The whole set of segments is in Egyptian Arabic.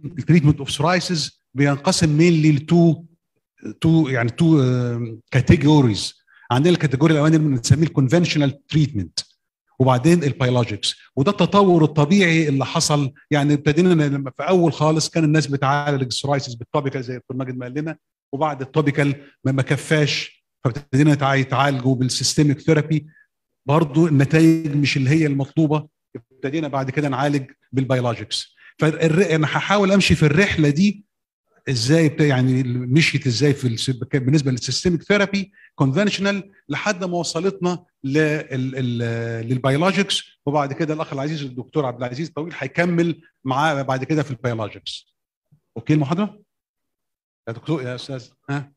التريتمنت اوف سورايسيس بينقسم مينلي لتو تو يعني تو كاتيجوريز عندنا الكاتيجوري الاولاني اللي بنسميه الكونفنشنال تريتمنت وبعدين البيولوجيكس وده التطور الطبيعي اللي حصل يعني ابتدينا لما في اول خالص كان الناس بتعالج السورايسيس بالتوبيكال زي الدكتور ماجد ما قال لنا وبعد التوبيكال ما ما كفاش فابتدينا يتعالجوا بالسيستميك ثيرابي برضو النتائج مش اللي هي المطلوبه ابتدينا بعد كده نعالج بالبيولوجيكس فانا هحاول امشي في الرحله دي ازاي يعني مشيت ازاي في بالنسبه للسيستميك ثيرابي كونفنشنال لحد ما وصلتنا للبيولوجيكس وبعد كده الاخ العزيز الدكتور عبد العزيز طويل هيكمل معاه بعد كده في البيولوجيكس اوكي المحاضره يا دكتور يا استاذ ها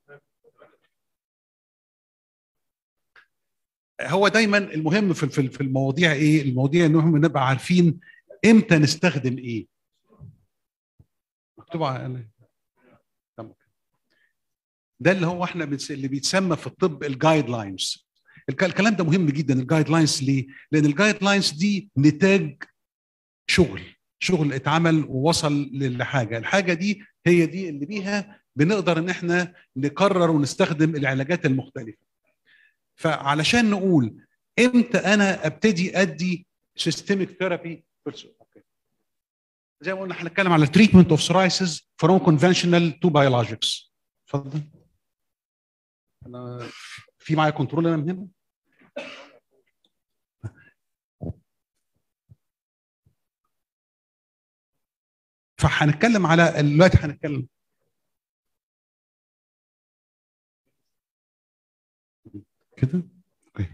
هو دايما المهم في في المواضيع ايه المواضيع انهم نبقى عارفين امتى نستخدم ايه مكتوب على ده اللي هو احنا اللي بيتسمى في الطب الجايد لاينز الكلام ده مهم جدا الجايد لاينز ليه؟ لان الجايد لاينز دي نتاج شغل شغل اتعمل ووصل لحاجه الحاجه دي هي دي اللي بيها بنقدر ان احنا نقرر ونستخدم العلاجات المختلفه فعلشان نقول امتى انا ابتدي ادي سيستميك ثيرابي زي ما قلنا هنتكلم على تريتمنت اوف سورايسيس فروم كونفنشنال تو بيولوجيكس اتفضل انا في معايا كنترول انا من هنا فهنتكلم على دلوقتي هنتكلم كده اوكي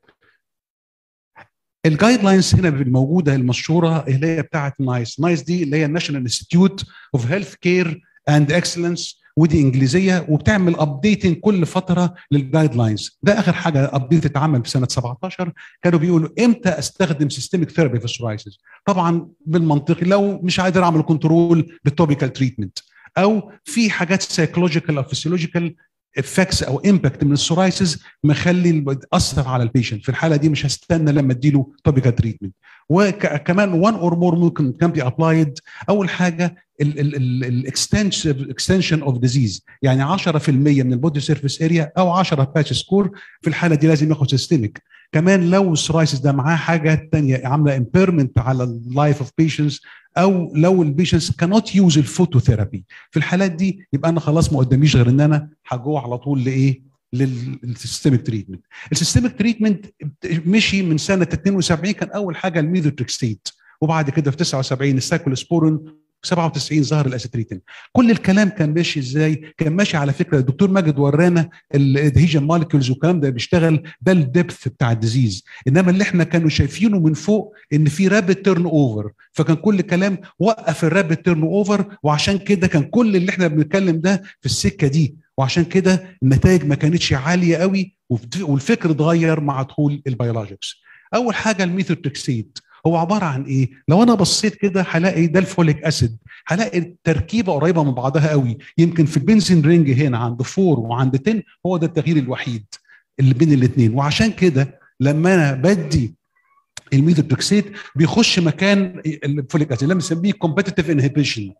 الجايد لاينز هنا الموجوده المشهوره اللي هي بتاعه نايس نايس دي اللي هي الناشونال انستيتيوت اوف هيلث كير اند اكسلنس ودي انجليزيه وبتعمل ابديتنج كل فتره للجايد لاينز ده اخر حاجه ابديت اتعمل في سنه 17 كانوا بيقولوا امتى استخدم سيستميك ثيرابي في السورايسيس طبعا بالمنطقي لو مش قادر اعمل كنترول بالتوبيكال تريتمنت او في حاجات سايكولوجيكال او فيسيولوجيكال افكتس او امباكت من السورايسيس مخلي اثر على البيشنت في الحاله دي مش هستنى لما اديله توبيكال تريتمنت وكمان وان اور مور ممكن كان بي ابلايد اول حاجه الاكستنشن اوف ديزيز يعني 10% من البودي سيرفيس اريا او 10 باتش سكور في الحاله دي لازم ياخد سيستميك كمان لو السورايسيس ده معاه حاجه ثانيه عامله امبيرمنت على اللايف اوف بيشنتس او لو البيشنتس كانوت يوز الفوتوثيرابي في الحالات دي يبقى انا خلاص ما قداميش غير ان انا هجوع على طول لايه للسيستميك تريتمنت السيستميك تريتمنت مشي من سنه 72 كان اول حاجه الميثوتريكستيت وبعد كده في 79 السايكلوسبورين 97 ظهر الاسيتريتين كل الكلام كان ماشي ازاي كان ماشي على فكره الدكتور ماجد ورانا الادهيجن مولكيولز والكلام ده بيشتغل ده الدبث بتاع الديزيز انما اللي احنا كانوا شايفينه من فوق ان في رابid تيرن اوفر فكان كل كلام وقف الرابid تيرن اوفر وعشان كده كان كل اللي احنا بنتكلم ده في السكه دي وعشان كده النتائج ما كانتش عاليه قوي والفكر اتغير مع دخول البيولوجيكس اول حاجه الميثوتريكسيد هو عباره عن ايه؟ لو انا بصيت كده هلاقي ده الفوليك اسيد هلاقي التركيبه قريبه من بعضها قوي يمكن في البنزين رينج هنا عند 4 وعند 10 هو ده التغيير الوحيد اللي بين الاثنين وعشان كده لما انا بدي الميثوتريكسيت بيخش مكان الفوليك اسيد لما بنسميه كومبتيتيف انهبيشن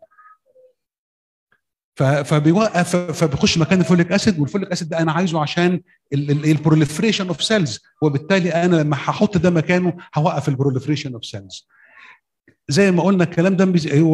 فبيوقف فبيخش مكان الفوليك اسيد والفوليك اسيد ده انا عايزه عشان البروليفريشن اوف سيلز وبالتالي انا لما هحط ده مكانه هوقف البروليفريشن اوف سيلز زي ما قلنا الكلام ده هو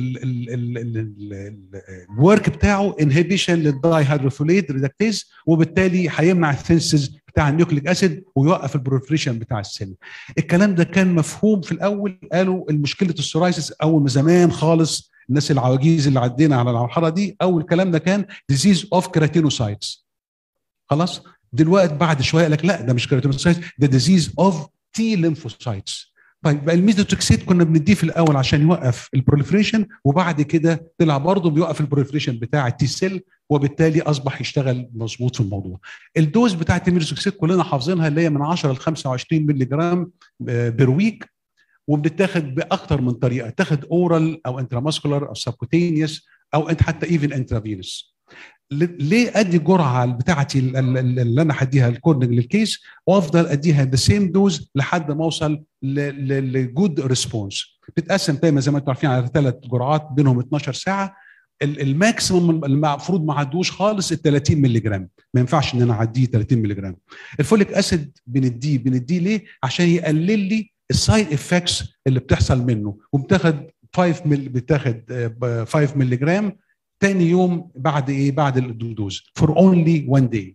الورك بتاعه انهبيشن للداي هيدروفوليت ريدكتيز وبالتالي هيمنع الثينسز بتاع النيوكليك اسيد ويوقف البروليفريشن بتاع السيل الكلام ده كان مفهوم في الاول قالوا المشكله السورايسيس اول ما زمان خالص الناس العواجيز اللي عدينا على المرحله دي اول الكلام ده كان ديزيز اوف كيراتينوسايتس خلاص دلوقتي بعد شويه لك لا ده مش كيراتينوسايتس ده ديزيز اوف تي ليمفوسايتس طيب بقى الميزوتوكسيد كنا بنديه في الاول عشان يوقف البروليفريشن وبعد كده طلع برضه بيوقف البروليفريشن بتاع التي سيل وبالتالي اصبح يشتغل مظبوط في الموضوع. الدوز بتاعت الميزوتوكسيد كلنا حافظينها اللي هي من 10 ل 25 مللي جرام بير ويك وبتتاخد باكثر من طريقه تاخد اورال او انتراماسكولار او سبكوتينيوس او انت حتى ايفن انترافينوس ليه ادي جرعه بتاعتي اللي انا هديها الكورنج للكيس وافضل اديها ذا سيم دوز لحد ما اوصل لجود ريسبونس بتتقسم دايما زي ما انتم عارفين على ثلاث جرعات بينهم 12 ساعه الماكسيموم المفروض ما عدوش خالص ال 30 مللي جرام ما ينفعش ان انا اعديه 30 مللي جرام الفوليك اسيد بنديه بنديه ليه عشان يقلل لي السايد افكتس اللي بتحصل منه وبتاخد 5 مل بتاخد 5 مللي جرام تاني يوم بعد ايه بعد الدوز فور اونلي 1 داي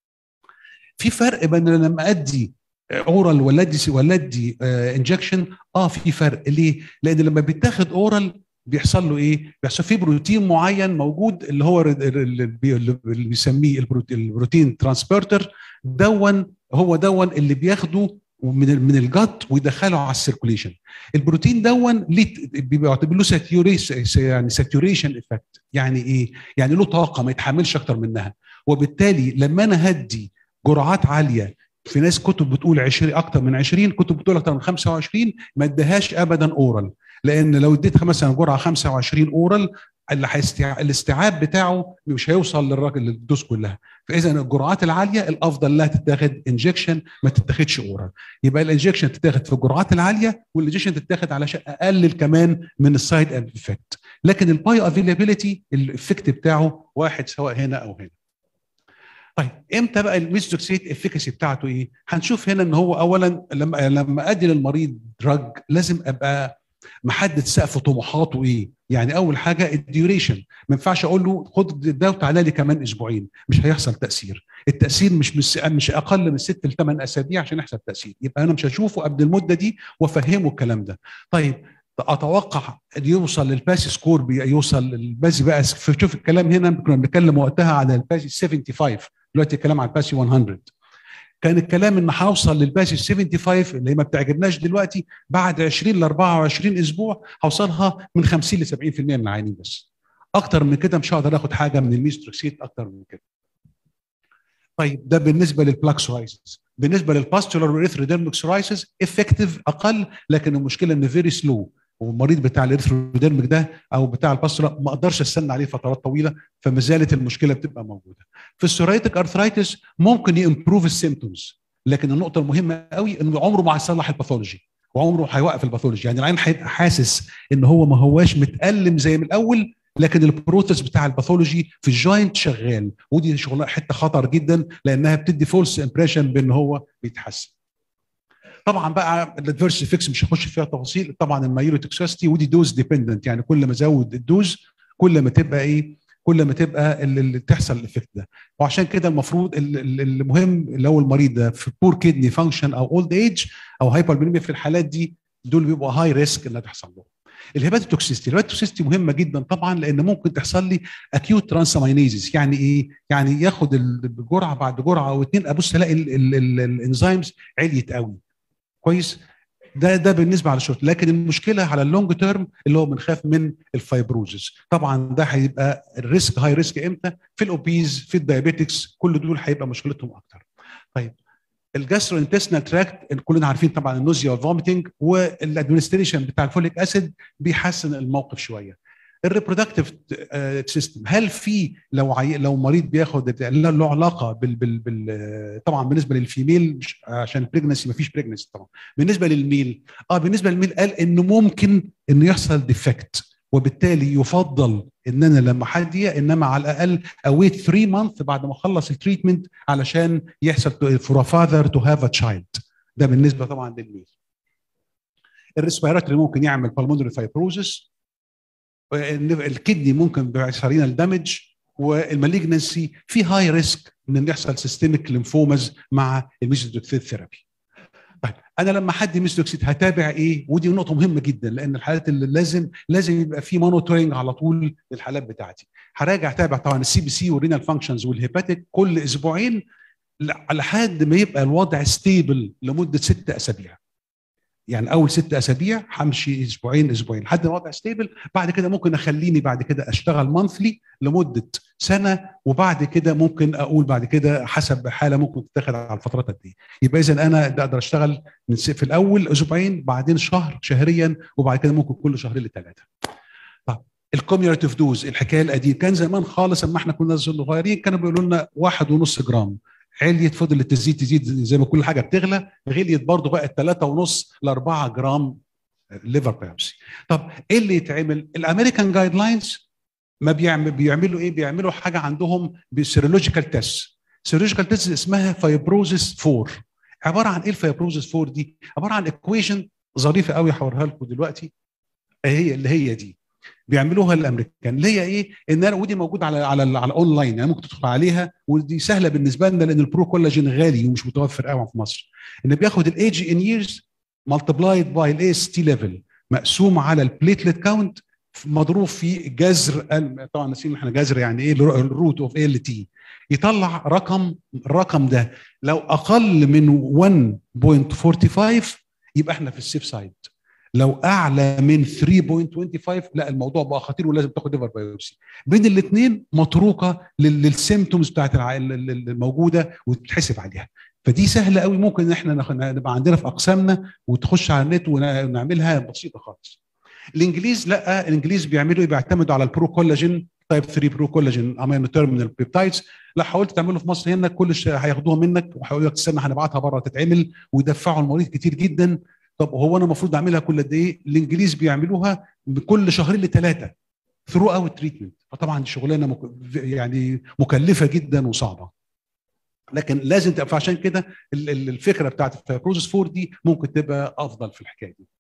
في فرق بين لما ادي اورال ولا ادي ولا ادي انجكشن اه في فرق ليه؟ لان لما بيتاخد اورال بيحصل له ايه؟ بيحصل فيه بروتين معين موجود اللي هو اللي بيسميه البروتين ترانسبورتر دون هو دون اللي بياخده من من الجت ويدخله على السيركوليشن البروتين دون ليه بيعتبر له يعني ساتوريشن افكت يعني ايه يعني له طاقه ما يتحملش اكتر منها وبالتالي لما انا هدي جرعات عاليه في ناس كتب بتقول 20 اكتر من 20 كتب بتقول اكتر من 25 ما اديهاش ابدا اورال لان لو اديت مثلا جرعه 25 اورال اللي هيستيع... الاستيعاب بتاعه مش هيوصل للراجل للدوز كلها فاذا الجرعات العاليه الافضل لها تتاخد انجكشن ما تتاخدش اورال يبقى الانجكشن تتاخد في الجرعات العاليه والانجكشن تتاخد علشان اقلل كمان من السايد افكت لكن البايو افيلابيلتي الافكت بتاعه واحد سواء هنا او هنا طيب امتى بقى الميزوكسيت افيكاسي بتاعته ايه؟ هنشوف هنا ان هو اولا لما لما ادي للمريض دراج لازم ابقى محدد سقف طموحاته ايه يعني اول حاجه الديوريشن ما ينفعش اقول له خد ده وتعالى لي كمان اسبوعين مش هيحصل تاثير التاثير مش مش, مش اقل من ست لثمان اسابيع عشان يحصل تاثير يبقى انا مش هشوفه قبل المده دي وافهمه الكلام ده طيب اتوقع يوصل للباسي سكور يوصل الباسي بقى شوف الكلام هنا كنا بنتكلم وقتها على الباسي 75 دلوقتي الكلام على الباسي 100 كان الكلام ان هوصل للباسي 75 اللي هي ما بتعجبناش دلوقتي بعد 20 ل 24 اسبوع هوصلها من 50 ل 70% من العيانين بس اكتر من كده مش هقدر اخد حاجه من الميستروكسيت اكتر من كده طيب ده بالنسبه للبلاك سورايسيس بالنسبه للباستولار والاريثروديرميك سورايسيس افكتيف اقل لكن المشكله انه فيري سلو والمريض بتاع الاريثروديرميك ده او بتاع الباستولار ما اقدرش استنى عليه فترات طويله فما زالت المشكله بتبقى موجوده في السورايتك ارثرايتس ممكن يمبروف السيمتومز لكن النقطه المهمه قوي انه عمره ما هيصلح الباثولوجي وعمره هيوقف الباثولوجي يعني العين هيبقى حاسس ان هو ما هواش متالم زي من الاول لكن البروسيس بتاع الباثولوجي في الجوينت شغال ودي شغلانه حته خطر جدا لانها بتدي فولس امبريشن بان هو بيتحسن طبعا بقى الادفيرس افكتس مش هخش فيها تفاصيل طبعا المايورو توكسيستي ودي دوز ديبندنت يعني كل ما ازود الدوز كل ما تبقى ايه كل ما تبقى اللي تحصل الافكت ده وعشان كده المفروض المهم لو المريض ده في بور كيدني فانكشن او اولد ايج او هايبر في الحالات دي دول بيبقوا هاي ريسك انها تحصل لهم الهيباتوتوكسيستي الهيباتوتوكسيستي مهمه جدا طبعا لان ممكن تحصل لي اكيوت ترانسامينيزيس يعني ايه يعني ياخد الجرعه بعد جرعه او اتنين ابص الاقي الانزيمز عليت قوي كويس ده ده بالنسبه على الشورت لكن المشكله على اللونج تيرم اللي هو بنخاف من الفايبروزس طبعا ده هيبقى الريسك هاي ريسك امتى في الاوبيز في الدايابيتكس كل دول هيبقى مشكلتهم اكتر طيب الجاسترو انتستينال تراكت كلنا عارفين طبعا النوزيا والفوميتنج والادمنستريشن بتاع الفوليك اسيد بيحسن الموقف شويه الريبرودكتيف سيستم هل في لو عي... لو مريض بياخد له علاقه بال... بال... بال... طبعا بالنسبه للفيميل مش عشان البريجنسي ما فيش بريجنسي طبعا بالنسبه للميل اه بالنسبه للميل قال انه ممكن انه يحصل ديفكت وبالتالي يفضل ان انا لما حد انما على الاقل اويت 3 مانث بعد ما اخلص التريتمنت علشان يحصل فور فاذر تو هاف ا تشايلد ده بالنسبه طبعا للميل الريسبيراتوري ممكن يعمل بالمونري فايبروزس الكدني ممكن بيحصل الدمج والمالجنسي في هاي ريسك ان يحصل سيستميك ليمفومز مع الميزودوكسيد ثيرابي طيب انا لما حد ميزودوكسيد هتابع ايه ودي نقطه مهمه جدا لان الحالات اللي لازم لازم يبقى في مونيتورنج على طول للحالات بتاعتي هراجع تابع طبعا السي بي سي والرينال فانكشنز والهيباتيك كل اسبوعين لحد ما يبقى الوضع ستيبل لمده ست اسابيع يعني اول ست اسابيع همشي اسبوعين اسبوعين لحد ما الوضع ستيبل بعد كده ممكن اخليني بعد كده اشتغل مانثلي لمده سنه وبعد كده ممكن اقول بعد كده حسب حاله ممكن تتاخد على الفترات قد ايه يبقى اذا انا اقدر اشتغل من في الاول اسبوعين بعدين شهر شهريا وبعد كده ممكن كل شهرين لثلاثه طب الكوميولاتيف دوز الحكايه القديمه كان زمان خالص اما احنا كنا صغيرين كانوا بيقولوا لنا واحد ونص جرام عليت فضلت تزيد تزيد زي ما كل حاجه بتغلى غليت برضه بقت 3 ونص ل 4 جرام ليفر بايوبسي طب ايه اللي يتعمل الامريكان جايد لاينز ما بيعمل بيعملوا ايه بيعملوا حاجه عندهم بسيرولوجيكال تيست سيرولوجيكال تيست اسمها فايبروزيس 4 عباره عن ايه الفايبروزيس 4 دي عباره عن ايكويشن ظريفه قوي هوريها لكم دلوقتي هي اللي هي دي بيعملوها الامريكان اللي هي ايه ان انا ودي موجوده على على على الاونلاين يعني ممكن تدخل عليها ودي سهله بالنسبه لنا لان البرو كولاجين غالي ومش متوفر قوي في مصر ان بياخد الايج ان ييرز ملتبلايد باي الاي اس تي ليفل مقسوم على البليتلت كاونت مضروب في جذر طبعا ناسيين احنا جذر يعني ايه الروت اوف ال تي يطلع رقم الرقم ده لو اقل من 1.45 يبقى احنا في السيف سايد لو اعلى من 3.25 لا الموضوع بقى خطير ولازم تاخد ليفر بايوبسي بين الاثنين متروكه للسيمتومز بتاعت الموجوده وتتحسب عليها فدي سهله قوي ممكن ان احنا نبقى عندنا في اقسامنا وتخش على النت ونعملها بسيطه خالص الانجليز لا الانجليز بيعملوا ايه بيعتمدوا على البرو كولاجين تايب 3 برو كولاجين امينو تيرمينال بيبتايدز لا حاولت تعمله في مصر هنا كل شيء هياخدوها منك وهيقول لك استنى هنبعتها بره تتعمل ويدفعوا المريض كتير جدا طب هو انا المفروض اعملها كل قد ايه؟ الانجليز بيعملوها كل شهرين لثلاثه ثرو اوت تريتمنت فطبعا دي شغلانه مك... يعني مكلفه جدا وصعبه لكن لازم تبقى عشان كده الفكره بتاعت الفايبروزس 4 دي ممكن تبقى افضل في الحكايه دي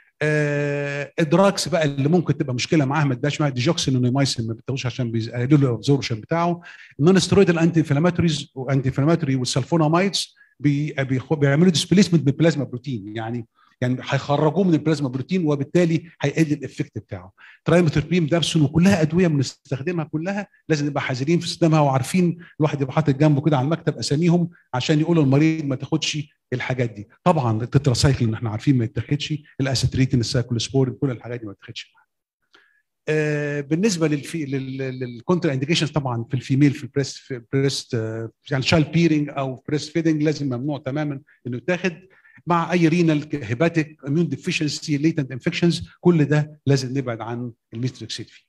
آه الدراكس بقى اللي ممكن تبقى مشكله معاها ما تداش معاها ديجوكسين ونيمايسين ما بتاخدوش عشان بيقللوا الابزوربشن بتاعه النون سترويد الانتي انفلاماتوريز وانتي انفلاماتوري والسلفونامايدز بي بيعملوا ديسبليسمنت بالبلازما بروتين يعني يعني هيخرجوه من البلازما بروتين وبالتالي هيقل الافكت بتاعه ترايمتربين دابسون وكلها ادويه بنستخدمها كلها لازم نبقى حذرين في استخدامها وعارفين الواحد يبقى حاطط جنبه كده على المكتب اساميهم عشان يقول للمريض ما تاخدش الحاجات دي طبعا التتراسايكلين احنا عارفين ما يتاخدش الاسيتريتين السايكلوسبورين كل الحاجات دي ما تتاخدش آه بالنسبه للفي للكونتر انديكيشنز طبعا في الفيميل في البريست في البريست آه يعني شال بيرنج او بريست فيدنج لازم ممنوع تماما انه يتاخد مع اي رينال هيباتيك اميون ديفيشنسي ليتنت انفكشنز كل ده لازم نبعد عن الميستريكسيد فيه.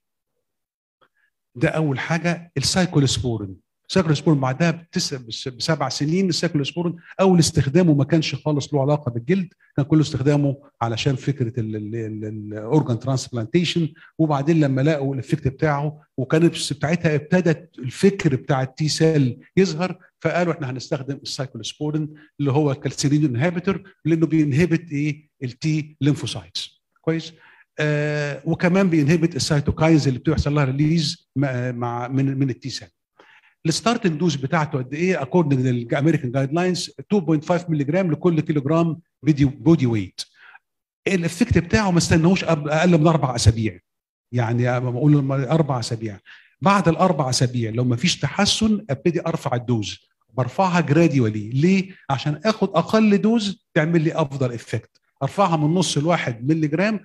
ده اول حاجه السايكولوسبورين السايكولوسبورين بعدها بتس... بسبع سنين السايكولوسبورين اول استخدامه ما كانش خالص له علاقه بالجلد كان كله استخدامه علشان فكره الاورجان ترانسبلانتيشن وبعدين لما لقوا الافكت بتاعه وكانت بتاعتها ابتدت الفكر بتاع التي سيل يظهر فقالوا احنا هنستخدم السايكولوسبورين اللي هو الكالسيرين انهبيتور لانه بينهبت ايه التي ليمفوسايتس كويس آه وكمان بينهبت السيتوكاينز اللي بتحصل لها ريليز مع من من التي سيل الستارتنج دوز بتاعته قد ايه اكوردنج للامريكان جايد لاينز 2.5 مللي جرام لكل كيلو جرام بودي بودي ويت الافكت بتاعه ما استناهوش اقل من اربع اسابيع يعني بقول اربع اسابيع بعد الاربع اسابيع لو ما فيش تحسن ابتدي ارفع الدوز برفعها جراديولي ليه؟ عشان اخد اقل دوز تعمل لي افضل افكت ارفعها من نص لواحد مللي جرام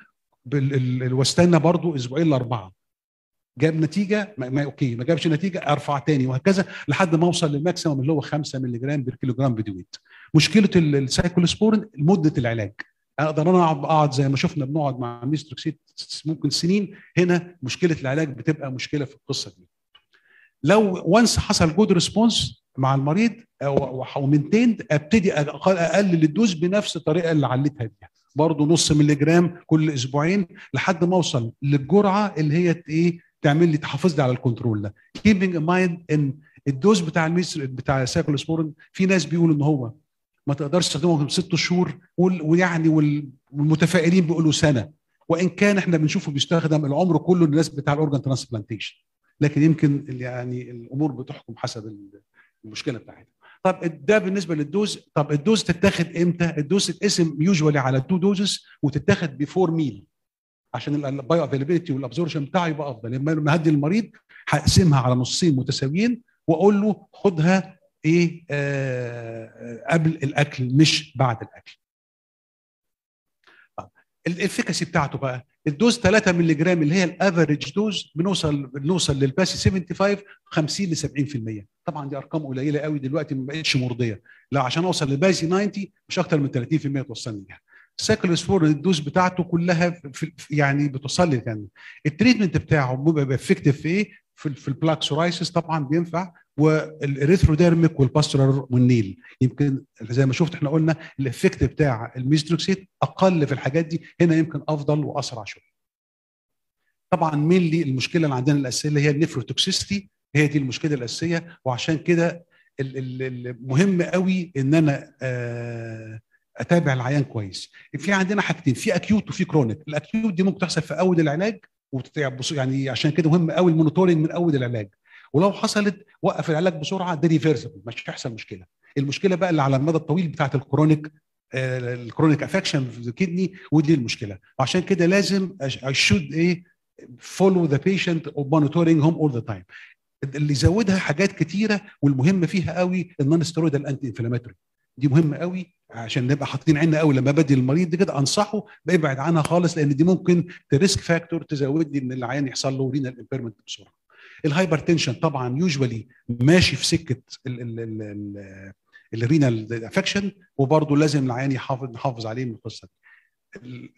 واستنى برضو اسبوعين لاربعه جاب نتيجه ما, ما اوكي ما جابش نتيجه ارفع تاني وهكذا لحد ما اوصل للماكسيمم اللي هو 5 مللي جرام بير كيلو جرام بدويت مشكله السايكولوسبورين مده العلاج اقدر انا اقعد اقعد زي ما شفنا بنقعد مع ميستروكسيت ممكن سنين هنا مشكله العلاج بتبقى مشكله في القصه دي لو وانس حصل جود ريسبونس مع المريض ومنتيند ابتدي اقلل الدوز بنفس الطريقه اللي علتها بيها برضه نص مللي جرام كل اسبوعين لحد ما اوصل للجرعه اللي هي ايه تعمل لي تحافظ لي على الكنترول ده كيبنج ان مايند ان الدوز بتاع الميس بتاع السايكلوسبورين في ناس بيقولوا ان هو ما تقدرش تستخدمه في ست شهور ويعني والمتفائلين بيقولوا سنه وان كان احنا بنشوفه بيستخدم العمر كله للناس بتاع الاورجان ترانسبلانتيشن لكن يمكن يعني الامور بتحكم حسب المشكله بتاعتها طب ده بالنسبه للدوز طب الدوز تتاخد امتى الدوز تتقسم يوجوالي على تو دوزز وتتاخد بيفور ميل عشان البايو افيلابيلتي والابزوربشن بتاعه يبقى افضل لما هدي المريض هقسمها على نصين متساويين واقول له خدها ايه آه قبل الاكل مش بعد الاكل الافكاسي بتاعته بقى الدوز 3 مللي جرام اللي هي الافريج دوز بنوصل بنوصل للباسي 75 50 ل 70% طبعا دي ارقام قليله قوي دلوقتي ما بقتش مرضيه لا عشان اوصل للباسي 90 مش اكتر من 30% توصلني ليها السايكلوسبورين الدوز بتاعته كلها في يعني بتوصل لي يعني التريتمنت بتاعه بيبقى افكتيف في ايه؟ في, في البلاك سورايسيس طبعا بينفع والاريثروديرميك والباسترال والنيل يمكن زي ما شفت احنا قلنا الافكت بتاع الميزدروكسيت اقل في الحاجات دي هنا يمكن افضل واسرع شويه طبعا مين لي المشكله اللي عندنا الاساسيه اللي هي النفروتوكسيستي هي دي المشكله الاساسيه وعشان كده المهم قوي ان انا اتابع العيان كويس في عندنا حاجتين في اكيوت وفي كرونيك الاكيوت دي ممكن تحصل في اول العلاج يعني عشان كده مهم قوي المونيتورنج من اول العلاج ولو حصلت وقف العلاج بسرعه ده ريفيرسبل مش هيحصل مشكله المشكله بقى اللي على المدى الطويل بتاعه الكرونيك الكرونيك افكشن في الكدني ودي المشكله وعشان كده لازم I should ايه follow the patient or monitoring him all the time اللي يزودها حاجات كتيره والمهم فيها قوي النون ستيرويدال انتي انفلاماتوري دي مهمه قوي عشان نبقى حاطين عيننا قوي لما بدي المريض دي كده انصحه بيبعد عنها خالص لان دي ممكن تريسك فاكتور تزود لي ان العيان يحصل له رينال امبيرمنت بسرعه. الهايبر تنشن طبعا يوجوالي ماشي في سكه الرينال افكشن وبرضه لازم العيان يحافظ نحافظ عليه من القصه دي.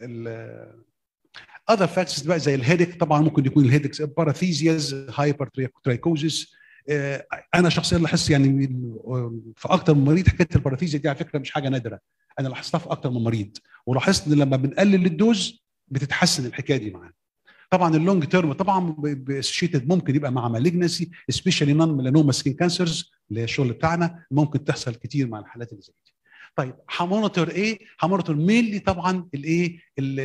اذر فاكتورز بقى زي الهيدك طبعا ممكن يكون الهيدكس باراثيزياز هايبر ترايكوزيس انا شخصيا لاحظت يعني في اكتر من مريض حكايه الباراثيزيا دي على فكره مش حاجه نادره انا لاحظتها في اكتر من مريض ولاحظت ان لما بنقلل الدوز بتتحسن الحكايه دي معانا طبعا اللونج تيرم طبعا باسوشيتد ممكن يبقى مع مالجنسي سبيشالي نون ميلانوما سكين كانسرز اللي هي الشغل بتاعنا ممكن تحصل كتير مع الحالات اللي زي دي طيب همونيتور ايه؟ همونيتور مينلي طبعا الايه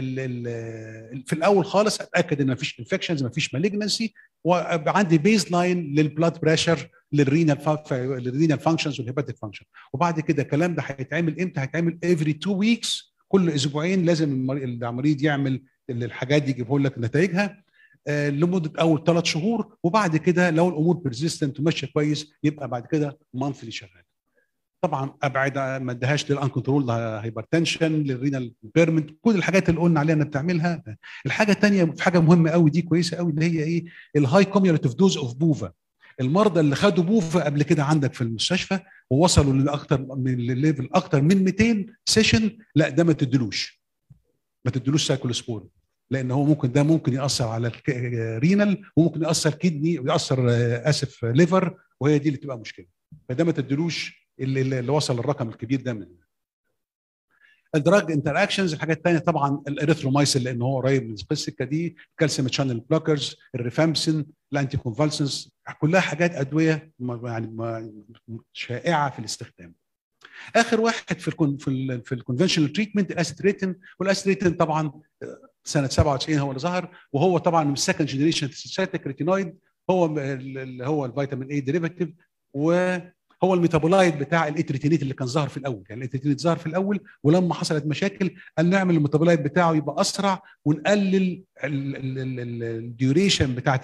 في الاول خالص اتاكد ان مفيش انفكشنز مفيش مالجنسي وعندي بيز لاين للبلاد بريشر للرينال للرينال فانكشنز والهيباتيك فانكشن وبعد كده الكلام ده هيتعمل امتى؟ هيتعمل افري تو ويكس كل اسبوعين لازم المريض يعمل الحاجات دي يجيبه لك نتائجها آه لمده اول ثلاث شهور وبعد كده لو الامور بيرزيستنت وماشيه كويس يبقى بعد كده مانثلي شغال. طبعا ابعد ما اديهاش للانكنترول هايبرتنشن للرينال بيرمنت كل الحاجات اللي قلنا عليها انها بتعملها الحاجه الثانيه في حاجه مهمه قوي دي كويسه قوي اللي هي ايه الهاي كوميوليتيف دوز اوف بوفا المرضى اللي خدوا بوفا قبل كده عندك في المستشفى ووصلوا لاكثر من ليفل اكثر من 200 سيشن لا ده ما تدلوش ما تدلوش سايكلوسبور لان هو ممكن ده ممكن ياثر على الرينال وممكن ياثر كدني وياثر اسف ليفر وهي دي اللي تبقى مشكله فده ما تدلوش اللي, اللي وصل الرقم الكبير ده من الدراج انتر اكشنز الحاجات الثانيه طبعا الاريثرومايسين لان هو قريب من السكه دي كالسيوم تشانل بلوكرز الريفامسين الانتي كونفالسنس كلها حاجات ادويه يعني شائعه في الاستخدام اخر واحد في الكون في ال في الكونفشنال تريتمنت الاسيتريتين والاسيتريتين طبعا سنه 97 هو اللي ظهر وهو طبعا من السكند جنريشن سيتيك ريتينويد هو اللي هو الفيتامين اي ديريفاتيف و هو الميتابولايت بتاع الاتريتينيت اللي كان ظهر في الاول يعني الاتريتينيت ظهر في الاول ولما حصلت مشاكل قال نعمل الميتابولايت بتاعه يبقى اسرع ونقلل الديوريشن بتاعت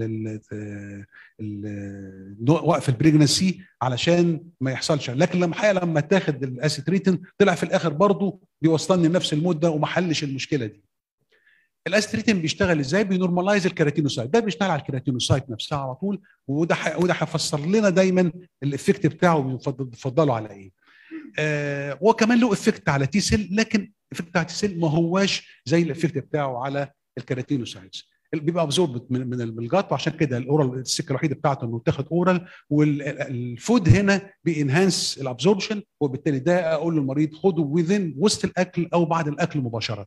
وقف البريجنسي علشان ما يحصلش لكن لما حقيقه لما اتاخد الاسيتريتين طلع في الاخر برضه بيوصلني لنفس المده وما حلش المشكله دي الاستريتين بيشتغل ازاي بينورماليز الكيراتينوسايت ده بيشتغل على الكيراتينوسايت نفسها على طول وده ح... وده هيفسر لنا دايما الافكت بتاعه بيفضلوا على ايه آه وكمان له افكت على تي سيل لكن الافكت بتاع تي سيل ما هواش زي الافكت بتاعه على الكيراتينوسايتس بيبقى ابزورب من من الجات وعشان كده الاورال السكه الوحيده بتاعته انه تاخد اورال والفود هنا بينهانس الابزوربشن وبالتالي ده اقول للمريض خده وذين وسط الاكل او بعد الاكل مباشره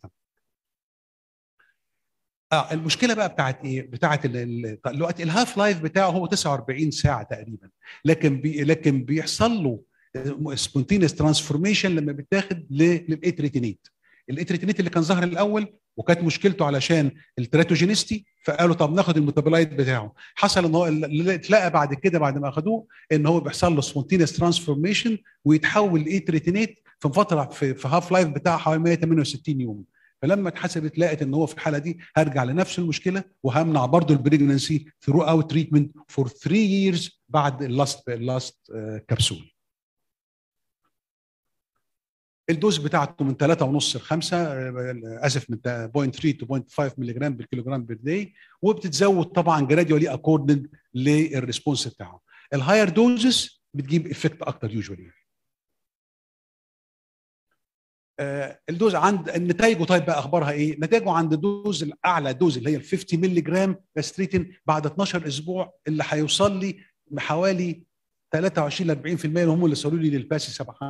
اه المشكله بقى بتاعت ايه؟ بتاعت دلوقتي الهاف لايف بتاعه هو 49 ساعه تقريبا لكن بي لكن بيحصل له سبونتينيوس ترانسفورميشن لما بيتاخد للاتريتينيت الاتريتينيت اللي كان ظهر الاول وكانت مشكلته علشان التراتوجينيستي فقالوا طب ناخد الميتابولايت بتاعه حصل ان هو اللي اتلقى بعد كده بعد ما اخدوه ان هو بيحصل له سبونتينيوس ترانسفورميشن ويتحول لاتريتينيت في فتره في, في هاف لايف بتاعه حوالي 168 يوم فلما اتحسبت لقت ان هو في الحاله دي هرجع لنفس المشكله وهمنع برضه البريجنسي ثرو اوت تريتمنت فور 3 ييرز بعد اللاست اللاست كبسول الدوز بتاعته من 3 ونص ل 5 اسف من 0.3 تو 0.5 ملي جرام بالكيلوجرام بير داي وبتتزود طبعا جراديولي اكوردنج للريسبونس بتاعه الهاير دوزز بتجيب افكت اكتر يوجوالي آه الدوز عند نتائجه طيب بقى اخبارها ايه؟ نتائجه عند الدوز الاعلى دوز اللي هي ال 50 مللي جرام استريتين بعد 12 اسبوع اللي هيوصل لي حوالي 23 ل 40% اللي هم اللي صاروا لي للباسي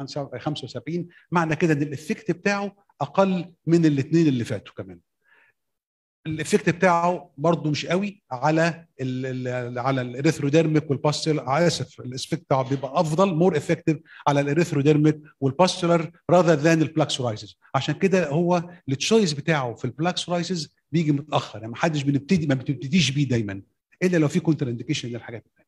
75 معنى كده ان الافكت بتاعه اقل من الاثنين اللي فاتوا كمان الافكت بتاعه برضه مش قوي على ال على الاريثروديرميك والباستل اسف الافكت بتاعه بيبقى افضل مور افكتيف على الاريثروديرميك والباستولر راذر ذان البلاكسورايسز عشان كده هو التشويس بتاعه في البلاكسورايسز بيجي متاخر يعني ما حدش بنبتدي ما بتبتديش بيه دايما الا لو في كونتر انديكيشن للحاجات الثانيه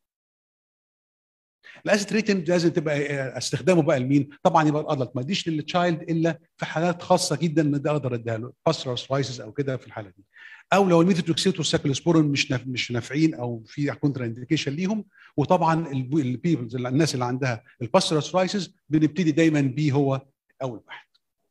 الاسيد ريتنج لازم تبقى استخدامه بقى لمين؟ طبعا يبقى الادلت ما يديش للتشايلد الا في حالات خاصه جدا ان ده اقدر اديها له باسترايسز او كده في الحاله دي او لو الميثوتوكسيت والساكلوسبورين مش نف... مش نافعين او في كونترا انديكيشن ليهم وطبعا البيبلز الناس اللي عندها الباسترايسز بنبتدي دايما بيه هو اول واحد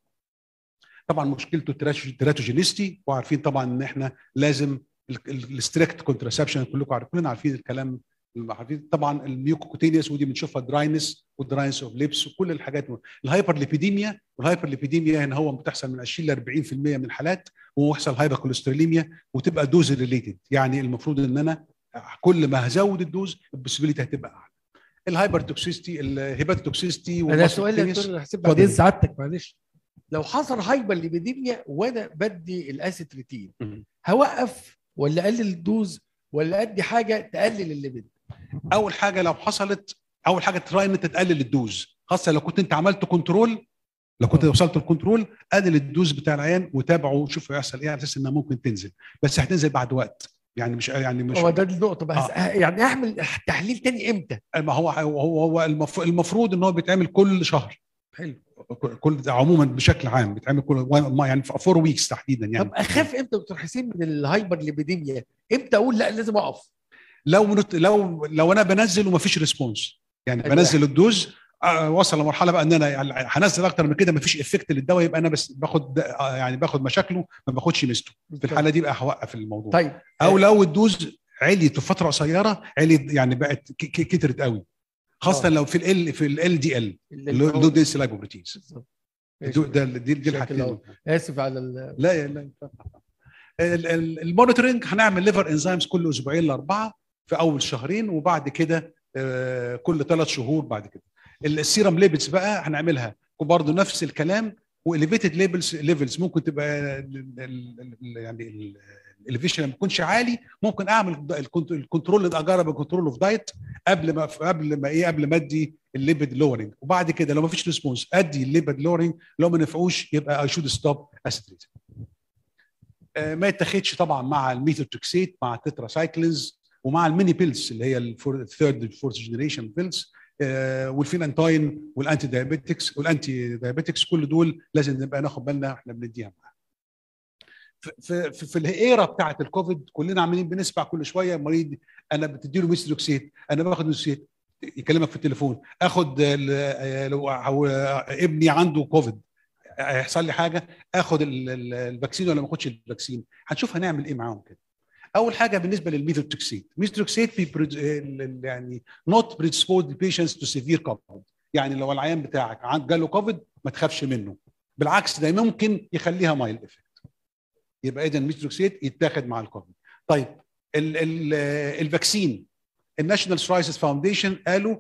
طبعا مشكلته التراتوجينيستي وعارفين طبعا ان احنا لازم الستريكت كونتراسبشن كلكم عارفين عارفين الكلام طبعا الميوكوكوتينيوس ودي بنشوفها دراينس ودراينس اوف ليبس وكل الحاجات الهايبر ليبيديميا والهايبر ليبيديميا هنا هو بتحصل من 20 ل 40% من الحالات ويحصل هايبر كوليستروليميا وتبقى دوز ريليتد يعني المفروض ان انا كل ما هزود الدوز البوسيبيليتي هتبقى اعلى الهايبر توكسيستي الهيباتوتوكسيستي انا سؤال يا دكتور هسيب بعدين سعادتك معلش لو حصل هايبر ليبيديميا وانا بدي الاسيتريتين هوقف ولا اقلل الدوز ولا ادي حاجه تقلل الليبيد اول حاجه لو حصلت اول حاجه تراي ان انت تقلل الدوز خاصه لو كنت انت عملت كنترول لو كنت وصلت الكنترول قلل الدوز بتاع العيان وتابعه وشوف هيحصل ايه على اساس انها ممكن تنزل بس هتنزل بعد وقت يعني مش يعني مش هو ده النقطه بس آه. يعني اعمل تحليل تاني امتى؟ ما هو هو هو المفروض ان هو بيتعمل كل شهر حلو كل عموما بشكل عام بيتعمل كل يعني في فور ويكس تحديدا يعني طب اخاف امتى دكتور حسين من الهايبر ليبيديميا؟ امتى اقول لا لازم اقف؟ لو لو لو انا بنزل ومفيش ريسبونس يعني بنزل الدوز وصل لمرحله بقى ان انا يعني هنزل اكتر من كده مفيش افكت للدواء يبقى انا بس باخد يعني باخد مشاكله ما باخدش ميزته في الحاله دي بقى هوقف الموضوع طيب او لو الدوز عليت في فتره قصيره عليت يعني بقت كترت قوي خاصه لو في ال في ال دي ال لو دينس لايبوبروتينز ده دي دي الحاجتين اسف على ال... لا لا المونيتورنج هنعمل ليفر انزيمز كل اسبوعين لاربعه في اول شهرين وبعد كده كل ثلاث شهور بعد كده السيرم ليبلز بقى هنعملها وبرضه نفس الكلام واليفيتد ليبلز ليفلز ممكن تبقى يعني الاليفيشن ما يكونش عالي ممكن اعمل الكنترول اجرب الكنترول اوف دايت قبل ما قبل ما ايه قبل ما ادي الليبيد لورنج وبعد كده لو ما فيش ريسبونس ادي الليبيد لورنج لو ما نفعوش يبقى اي شود ستوب اسيتريت ما يتاخدش طبعا مع الميثوتوكسيت مع التتراسايكلينز ومع الميني بيلز اللي هي الثيرد فورث جنريشن بيلز والفينانتاين والانتي دايابيتكس والانتي دايابيتكس كل دول لازم نبقى ناخد بالنا احنا بنديها معاها في في, في الايرا بتاعه الكوفيد كلنا عمالين بنسمع كل شويه مريض انا بتدي له ميثوكسيت انا باخد ميثوكسيت يكلمك في التليفون اخد لو ابني عنده كوفيد هيحصل لي حاجه اخد الفاكسين ولا ما اخدش الفاكسين هنشوف هنعمل ايه معاهم كده اول حاجه بالنسبه للميثوتوكسيت ميثوتوكسيت في يعني نوت بريدسبوز بيشنتس تو سيفير كوفيد يعني لو العيان بتاعك جاله كوفيد ما تخافش منه بالعكس ده ممكن يخليها مايل افكت يبقى اذا الميثوتوكسيت يتاخد مع الكوفيد طيب ال ال الفاكسين الناشونال سرايسس فاونديشن قالوا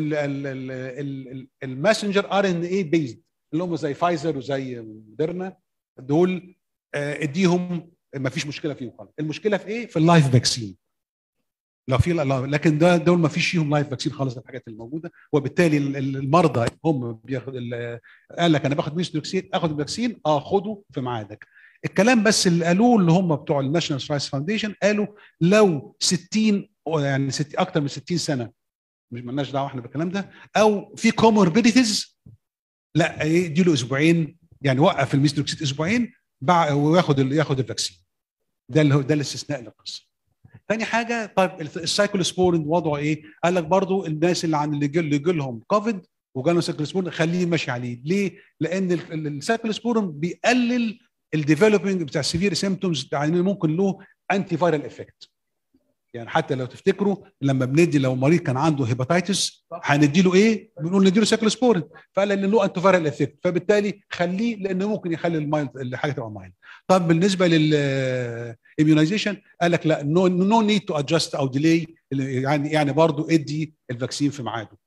الماسنجر ار ان اي بيزد اللي هم زي فايزر وزي موديرنا دول اديهم ما فيش مشكله فيهم خالص المشكله في ايه في اللايف فاكسين لو في لكن ده دول ما فيش فيهم لايف فاكسين خالص الحاجات الموجوده وبالتالي المرضى هم بياخد قال لك انا باخد ميثوكسيت اخد الفاكسين اه خده في ميعادك الكلام بس اللي قالوه اللي هم بتوع الناشونال سرايس فاونديشن قالوا لو 60 يعني ست اكتر من 60 سنه مش مالناش دعوه احنا بالكلام ده او في كوموربيديتيز لا يدي له اسبوعين يعني وقف الميثوكسيت اسبوعين وياخد ياخد الفاكسين ده اللي هو ده الاستثناء للقصه تاني حاجه طيب السايكلوسبورين وضعه ايه؟ قال لك برضو الناس اللي عن اللي اللي جالهم كوفيد وجالهم سايكلوسبورين خليه ماشي عليه ليه؟ لان السايكلوسبورين بيقلل الديفلوبينج بتاع السيفير سيمتومز يعني ممكن له انتي فايرال افكت يعني حتى لو تفتكروا لما بندي لو مريض كان عنده هيباتيتس هندي له ايه؟ بنقول ندي له سايكلوسبورين فقال ان له انتي فايرال افكت فبالتالي خليه لانه ممكن يخلي المايلد الحاجه تبقى مايلد طب بالنسبه للاميونيزيشن قال لك لا نو نو نيد تو ادجست او ديلي يعني يعني برضه ادي الفاكسين في ميعاده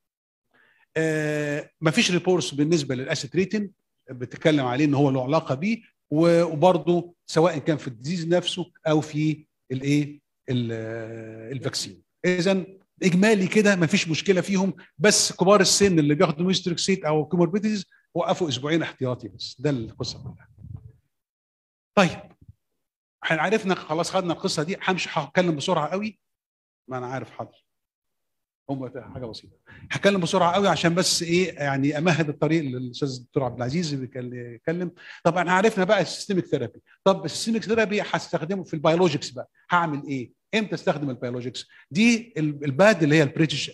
آه مفيش ريبورتس بالنسبه للاسيتريتين بتتكلم عليه ان هو له علاقه بيه وبرضه سواء كان في الديزيز نفسه او في الايه الفاكسين اذا اجمالي كده ما فيش مشكله فيهم بس كبار السن اللي بياخدوا ميستريكسيت او كوموربيديز وقفوا اسبوعين احتياطي بس ده القصه كلها طيب احنا عرفنا خلاص خدنا القصه دي همشي هتكلم بسرعه قوي ما انا عارف حاضر هم حاجه بسيطه هتكلم بسرعه قوي عشان بس ايه يعني امهد الطريق للاستاذ الدكتور عبد العزيز اللي بيتكلم طب احنا عرفنا بقى السيستميك ثيرابي طب السيستميك ثيرابي هستخدمه في البيولوجيكس بقى هعمل ايه امتى استخدم البيولوجيكس دي الباد اللي هي البريتش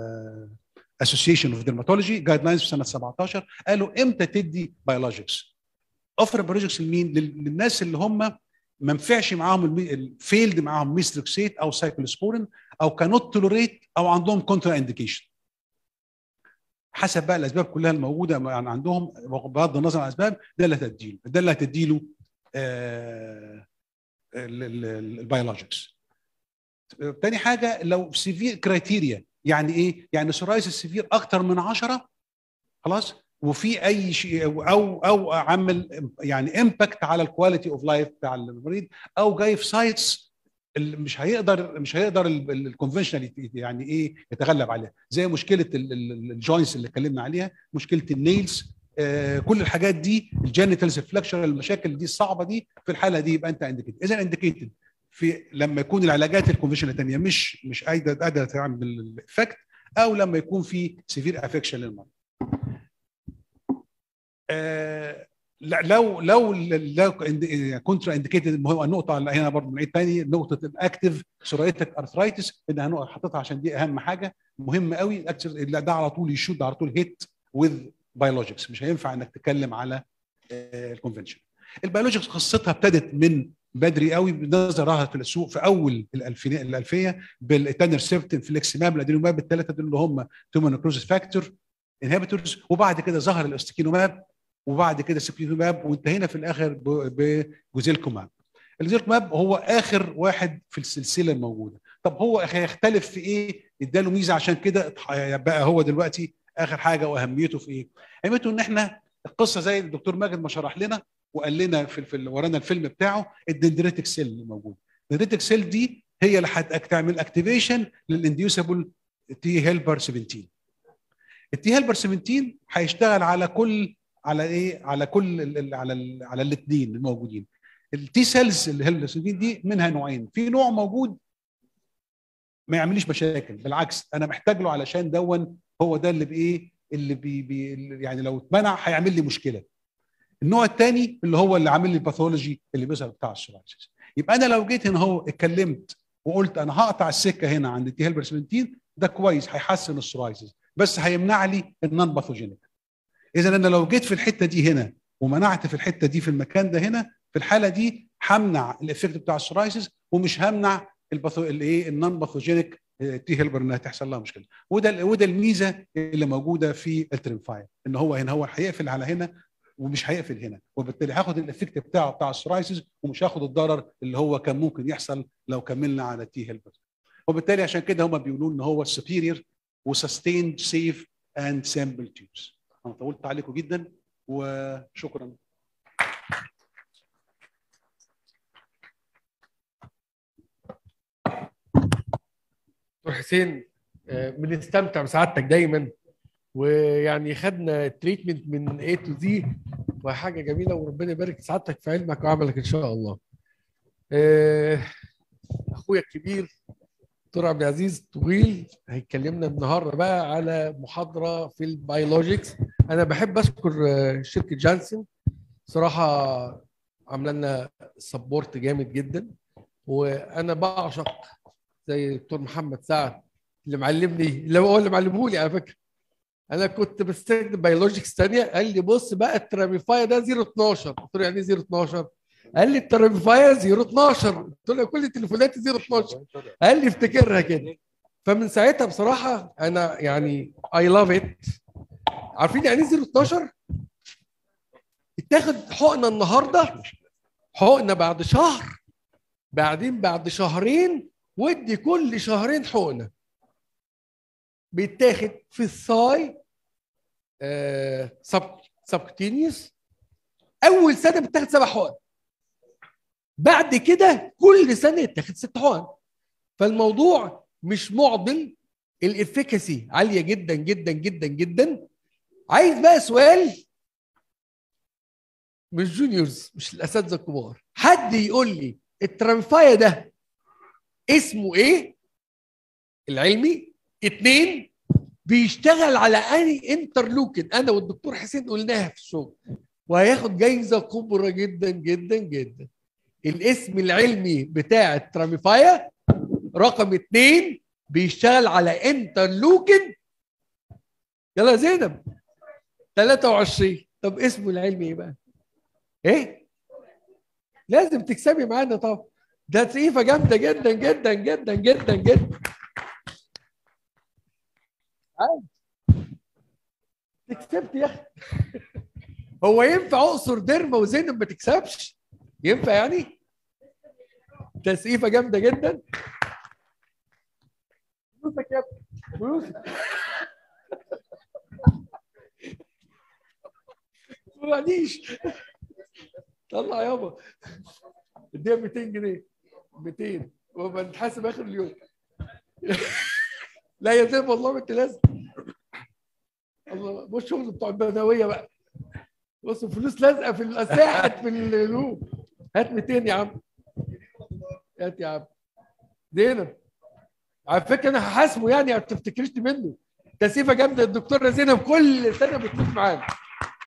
اسوسيشن اوف ديرماتولوجي جايد لاينز في سنه 17 قالوا امتى تدي بيولوجيكس اوفر بيولوجيكس لمين للناس اللي هم ما نفعش معاهم الفيلد معاهم ميستريكسيت او سايكلوسبورين او كانوت تولوريت او عندهم كونترا انديكيشن حسب بقى الاسباب كلها الموجوده يعني عندهم بغض النظر عن الاسباب ده اللي هتديله ده اللي هتديله آه البيولوجيكس تاني حاجه لو سيفير كرايتيريا يعني ايه؟ يعني سورايسيس سيفير اكتر من 10 خلاص وفي اي شيء او او عمل يعني امباكت على الكواليتي اوف لايف بتاع المريض او جاي في سايتس مش هيقدر مش هيقدر الكونفشنال يعني ايه يتغلب عليها زي مشكله الجوينتس اللي اتكلمنا عليها مشكله النيلز آه كل الحاجات دي الجينيتالز الفلكشر المشاكل دي الصعبه دي في الحاله دي يبقى انت انديكيتد اذا انديكيتد في لما يكون العلاجات الكونفشنال الثانيه مش مش قادره قادره تعمل الافكت او لما يكون في سيفير افكشن للمرض آه لو لو لو كونترا انديكيتد المهم النقطه اللي هنا برضه نعيد تاني نقطه الاكتف سوريتك ارثرايتس اللي حاططها عشان دي اهم حاجه مهمه قوي ده على طول يشوت على طول هيت وذ بيولوجيكس مش هينفع انك تتكلم على الكونفنشن البيولوجيكس قصتها ابتدت من بدري قوي بنظرها في السوق في اول الالفيه الالفيه بالتانرسيبتين فليكسيماب الادينوماب الثلاثه دول اللي هم تومونوكروزس فاكتور انهبيتورز وبعد كده ظهر الاستيكينوماب وبعد كده سيبيوماب وانتهينا في الاخر بجوزيلكوماب الجوزيلكوماب هو اخر واحد في السلسله الموجوده طب هو هيختلف في ايه اداله ميزه عشان كده بقى هو دلوقتي اخر حاجه واهميته في ايه اهميته ان احنا القصه زي الدكتور ماجد ما شرح لنا وقال لنا في, في ورانا الفيلم بتاعه الدندريتك سيل اللي موجود الدندريتك سيل دي هي اللي هتعمل اكتيفيشن للانديوسبل تي هيلبر 17 التي هيلبر 17 هيشتغل على كل على ايه على كل ال على ال على الاثنين الموجودين التي سيلز اللي هي السودين دي منها نوعين في نوع موجود ما يعمليش مشاكل بالعكس انا محتاج له علشان دون هو ده اللي بايه اللي بي, بي يعني لو اتمنع هيعمل لي مشكله النوع الثاني اللي هو اللي عامل لي الباثولوجي اللي بيظهر بتاع السورايسيس يبقى انا لو جيت هنا هو اتكلمت وقلت انا هقطع السكه هنا عند التي هيلبر 17 ده كويس هيحسن السورايسيس بس هيمنع لي النون باثوجينيك اذا انا لو جيت في الحته دي هنا ومنعت في الحته دي في المكان ده هنا في الحاله دي همنع الافكت بتاع السورايسيس ومش همنع الباثو الايه النون باثوجينيك تي هيلبر انها تحصل لها مشكله وده وده الميزه اللي موجوده في التريمفاير ان هو هنا هو هيقفل على هنا ومش هيقفل هنا وبالتالي هاخد الافكت بتاعه بتاع السورايسيس ومش هاخد الضرر اللي هو كان ممكن يحصل لو كملنا على التي هيلبر وبالتالي عشان كده هم بيقولوا ان هو superior وسستيند سيف اند سامبل تيوبس انا طولت عليكم جدا وشكرا دكتور حسين بنستمتع بسعادتك دايما ويعني خدنا التريتمنت من A تو Z وحاجه جميله وربنا يبارك سعادتك في علمك وعملك ان شاء الله. اخويا الكبير دكتور عبد العزيز طويل هيكلمنا النهارده بقى على محاضره في البيولوجيكس انا بحب اشكر شركه جانسون صراحه عامله لنا سبورت جامد جدا وانا بعشق زي الدكتور محمد سعد اللي معلمني اللي هو اللي معلمه لي على فكره انا كنت بستخدم بيولوجيكس ثانيه قال لي بص بقى التراميفايا ده 0 12 قلت له يعني ايه 0 12 قال لي الترميفايا 012 قلت له كل تليفوناتي 012 قال لي افتكرها كده فمن ساعتها بصراحه انا يعني اي لاف ات عارفين يعني ايه 012 اتاخد حقنه النهارده حقنه بعد شهر بعدين بعد شهرين ودي كل شهرين حقنه بيتاخد في الثاي آه سب سبكتينيوس اول سنه بتاخد سبع حقن بعد كده كل سنه يتاخد ست حقن فالموضوع مش معضل الافكاسي عاليه جدا جدا جدا جدا عايز بقى سؤال مش جونيورز مش الاساتذه الكبار حد يقول لي الترانفايا ده اسمه ايه العلمي اتنين بيشتغل على اني انترلوكن انا والدكتور حسين قلناها في الشغل وهياخد جايزه كبرى جدا جدا جدا الاسم العلمي بتاع التراميفايا رقم اتنين بيشتغل على انترلوكن يلا يا زينب 23 طب اسمه العلمي ايه بقى؟ ايه؟ لازم تكسبي معانا طبعا ده تقيفه جامده جدا جدا جدا جدا جدا عادي كسبت يا اخي هو ينفع اقصر ديرما وزينب ما تكسبش ينفع يعني تسقيفه جامده جدا فلوسك يا ابني فلوسك ما معليش طلع يابا اديها 200 جنيه 200 وبنتحاسب اخر اليوم لا يا زين والله ما انت لازم الله بص شغل بتوع البدويه بقى بص الفلوس لازقه في الاساحه في القلوب هات 200 يا عم هات يا عم زينب على فكره انا هحاسبه يعني ما تفتكرش منه تسيفه جامده الدكتوره زينب كل سنه بتفوت معانا